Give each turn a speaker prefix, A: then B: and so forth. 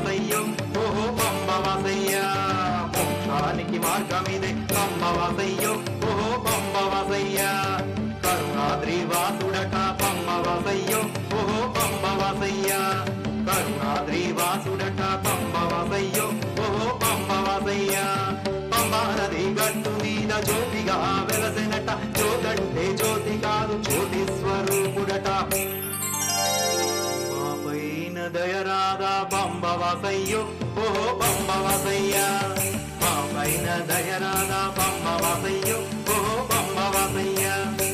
A: వాసయ్యో ఓహో పంబ వాసయ్య మోక్షానికి మార్గమిదే పంబ వాసయ్యో ఓహో పంబ వాసయ్య కరుణాద్రి వాసుడట పంబ వాసయ్యో ఓహో పంబ వాసయ్య కరుణాద్రి వాసుడట పంబ వాసయ్యో ఓహో పంబ వాసయ్య పంబా నది గట్టు మీద జ్యోతిగా వెలసెనట జ్యోతంటే జ్యోతి కాదు జ్యోతి స్వరూపుడట మా పైన దయరాదా పంబ వాసయ్యో ఓహో పంబ వాసయ్య మా పైన దయరాదా పంబ వాసయ్యో ఓహో పంబ వాసయ్య